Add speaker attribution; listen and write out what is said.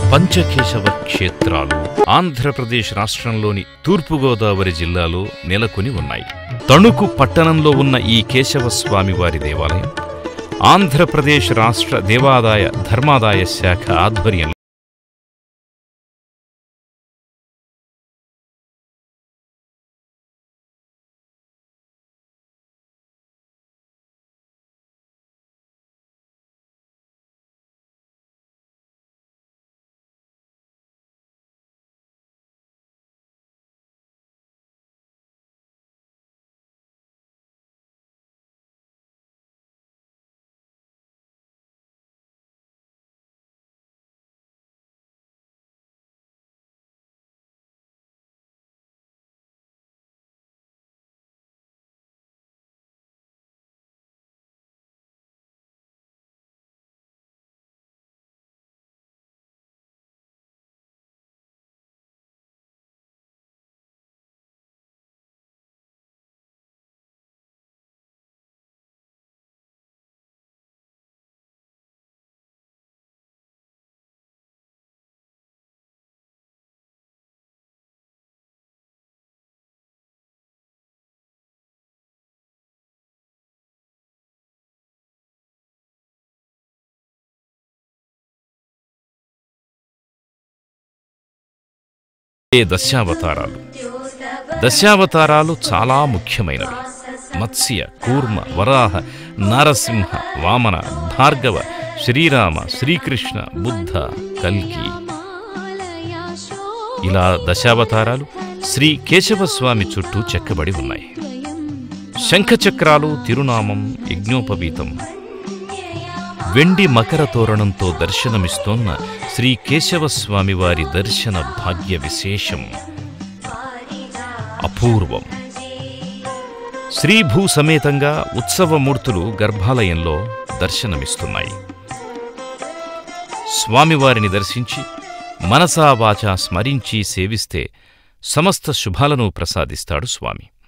Speaker 1: పంచకేశవ క్షేత్రాలు ఆంధ్రప్రదేశ్ రాష్ట్రంలోని తూర్పుగోదావరి జిల్లాలో నెలకొని ఉన్నాయి తణుకు పట్టణంలో ఉన్న ఈ కేశవ స్వామి వారి దేవాలయం ఆంధ్రప్రదేశ్ రాష్ట్ర దేవాదాయ ధర్మాదాయ శాఖ ఆధ్వర్యంలో ఏ దశావతారాలు దశావతారాలు చాలా ముఖ్యమైనవి మత్స్య కూర్మ వరాహ నారసింహ వామన భార్గవ శ్రీరామ శ్రీకృష్ణ బుద్ధ కల్కి ఇలా దశావతారాలు శ్రీ కేశవస్వామి చుట్టూ చెక్కబడి ఉన్నాయి శంఖచక్రాలు తిరునామం యజ్ఞోపవీతం వెండి మకర తోరణంతో దర్శనమిస్తోన్న శ్రీ కేశవస్వామి వారి దర్శన భాగ్య విశేషం అపూర్వం శ్రీభూ సమేతంగా ఉత్సవమూర్తులు గర్భాలయంలో దర్శనమిస్తున్నాయి స్వామివారిని దర్శించి మనసా వాచా స్మరించి సేవిస్తే సమస్త శుభాలను ప్రసాదిస్తాడు స్వామి